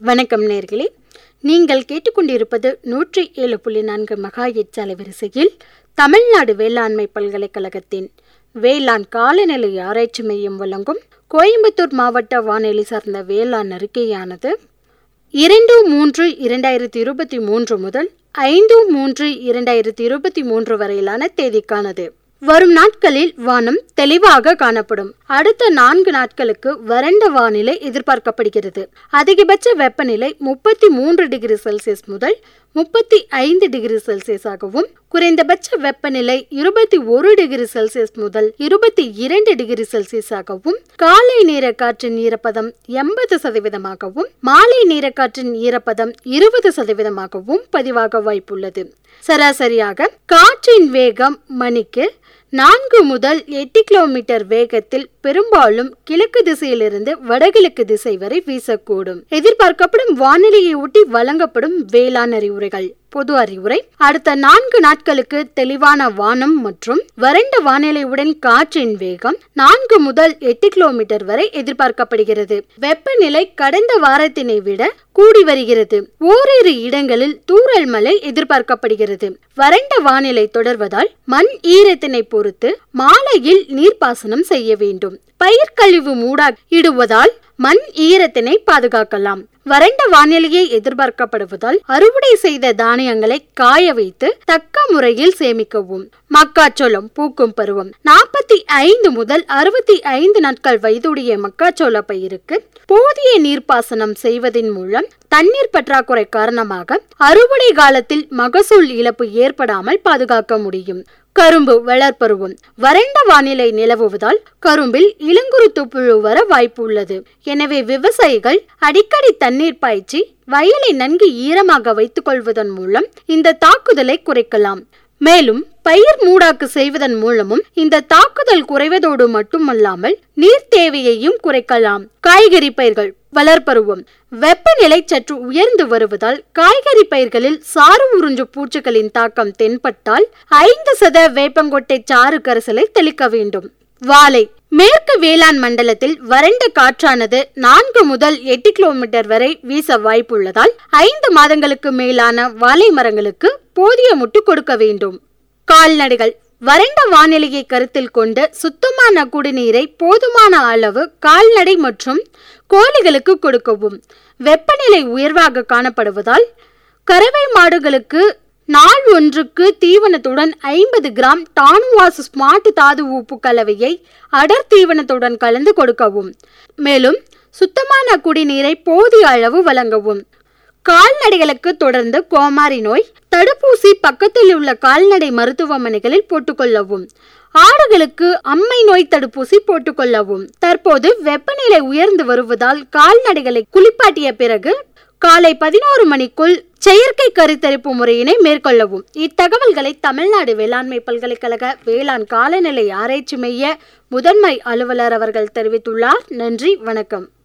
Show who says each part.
Speaker 1: வணக்கம் நேர்களே நீங்கள் கேட்டுக்கொண்டிருப்பது நூற்றி ஏழு புள்ளி நான்கு மகா அலைவரிசையில் தமிழ்நாடு வேளாண்மை பல்கலைக்கழகத்தின் வேளாண் காலநிலை ஆராய்ச்சி மையம் வழங்கும் கோயம்புத்தூர் மாவட்ட வானொலி சார்ந்த வேளாண் அறிக்கையானது இரண்டு மூன்று இரண்டாயிரத்தி இருபத்தி மூன்று முதல் ஐந்து மூன்று இரண்டாயிரத்தி இருபத்தி மூன்று வரையிலான தேதிக்கானது வரும் நாட்களில் வானம் தெளிவாக காணப்படும் அடுத்த நான்கு நாட்களுக்கு வறண்ட வானிலை எதிர்பார்க்கப்படுகிறது அதிகபட்ச வெப்பநிலை முப்பத்தி மூன்று டிகிரி செல்சியஸ் முதல் முப்பத்தி ஐந்து டிகிரி செல்சியஸாகவும் குறைந்தபட்ச வெப்பநிலை இருபத்தி ஒரு டிகிரி செல்சியஸ் முதல் இருபத்தி இரண்டு டிகிரி செல்சியஸாகவும் காலை நேர காற்றின் ஈரப்பதம் எண்பது சதவீதமாகவும் மாலை நேர காற்றின் ஈரப்பதம் இருபது சதவீதமாகவும் பதிவாக வாய்ப்புள்ளது சராசரியாக காற்றின் வேகம் மணிக்கு நான்கு முதல் எட்டு கிலோமீட்டர் வேகத்தில் பெரும்பாலும் கிழக்கு திசையிலிருந்து வடகிழக்கு திசை வரை வீசக்கூடும் எதிர்பார்க்கப்படும் வானிலையை ஒட்டி வழங்கப்படும் வேளாண் அறிவுரைகள் பொது அறிவுரை அடுத்த நான்கு நாட்களுக்கு தெளிவான வானம் மற்றும் வறண்ட வானிலையுடன் காற்றின் வேகம் நான்கு முதல் எட்டு கிலோமீட்டர் வரை எதிர்பார்க்கப்படுகிறது வெப்பநிலை கடந்த வாரத்தினை விட கூடி வருகிறது ஓரிரு இடங்களில் தூறல் மழை எதிர்பார்க்கப்படுகிறது வறண்ட வானிலை தொடர்வதால் மண் ஈரத்தினை பொறுத்து மாலையில் நீர்ப்பாசனம் செய்ய வேண்டும் பயிர் கழிவு மூடா இடுவதால் மண் ஈரத்தினை பாதுகாக்கலாம் வறண்ட வானிலையை எதிர்பார்க்கப்படுவதால் அறுவடை செய்த தானியங்களை காய வைத்து தக்க முறையில் சேமிக்கவும் மக்காச்சோளம் பூக்கும் பருவம் நாற்பத்தி ஐந்து முதல் அறுபத்தி ஐந்து நாட்கள் வயதுடைய மக்காச்சோள பயிருக்கு போதிய நீர்ப்பாசனம் செய்வதன் மூலம் தண்ணீர் பற்றாக்குறை காரணமாக அறுவடை காலத்தில் மகசூல் இழப்பு ஏற்படாமல் பாதுகாக்க முடியும் கரும்பு வளர்ப்பருவம் வறண்ட வானிலை நிலவுவதால் கரும்பில் இளங்குருத்து புழு வர வாய்ப்பு உள்ளது எனவே விவசாயிகள் அடிக்கடி தண்ணீர் பாய்ச்சி வயலை நன்கு ஈரமாக வைத்துக் கொள்வதன் மூலம் இந்த தாக்குதலை குறைக்கலாம் மேலும் பயிர் மூடாக்கு செய்வதன் மூலமும் இந்த தாக்குதல் குறைவதோடு மட்டுமல்லாமல் நீர் தேவையையும் குறைக்கலாம் காய்கறி பயிர்கள் வளர்ப்பருவம் வெப்பநிலை சற்று உயர்ந்து வருவதால் காய்கறி பயிர்களில் சாறு உறிஞ்சு பூச்சிகளின் தாக்கம் தென்பட்டால் ஐந்து சத வேப்பங்கொட்டை சாறு கரைசலை தெளிக்க வேண்டும் வாழை மேற்கு வேளாண் மண்டலத்தில் வறண்ட காற்றானது நான்கு முதல் எட்டு கிலோமீட்டர் வரை வீச வாய்ப்புள்ளதால் ஐந்து மாதங்களுக்கு மேலான வாழை மரங்களுக்கு போதிய முட்டு கொடுக்க வேண்டும் கால்நடைகள் வறண்ட வானிலையை கருத்தில் கொண்டு சுத்தமான குடிநீரை போதுமான அளவு கால்நடை மற்றும் கோழிகளுக்கு கொடுக்கவும் வெப்பநிலை உயர்வாக காணப்படுவதால் கறவை மாடுகளுக்கு நாள் ஒன்றுக்கு தீவனத்துடன் ஐம்பது கிராம் டானுவாஸ் ஸ்மார்ட் தாது உப்பு கலவையை அடர் தீவனத்துடன் கலந்து கொடுக்கவும் மேலும் சுத்தமான குடிநீரை போதிய அளவு வழங்கவும் கால்நடைகளுக்கு தொடர்ந்து கோமாரி நோய் தடுப்பூசி பக்கத்தில் உள்ள கால்நடை மருத்துவமனைகளில் போட்டுக்கொள்ளவும் ஆடுகளுக்கு அம்மை நோய் தடுப்பூசி போட்டுக்கொள்ளவும் தற்போது வெப்பநிலை உயர்ந்து வருவதால் கால்நடைகளை குளிப்பாட்டிய பிறகு காலை பதினோரு மணிக்குள் செயற்கை கருத்தரிப்பு முறையினை மேற்கொள்ளவும் இத்தகவல்களை தமிழ்நாடு வேளாண்மை பல்கலைக்கழக வேளாண் காலநிலை ஆராய்ச்சி மைய முதன்மை அலுவலர் அவர்கள் தெரிவித்துள்ளார் நன்றி வணக்கம்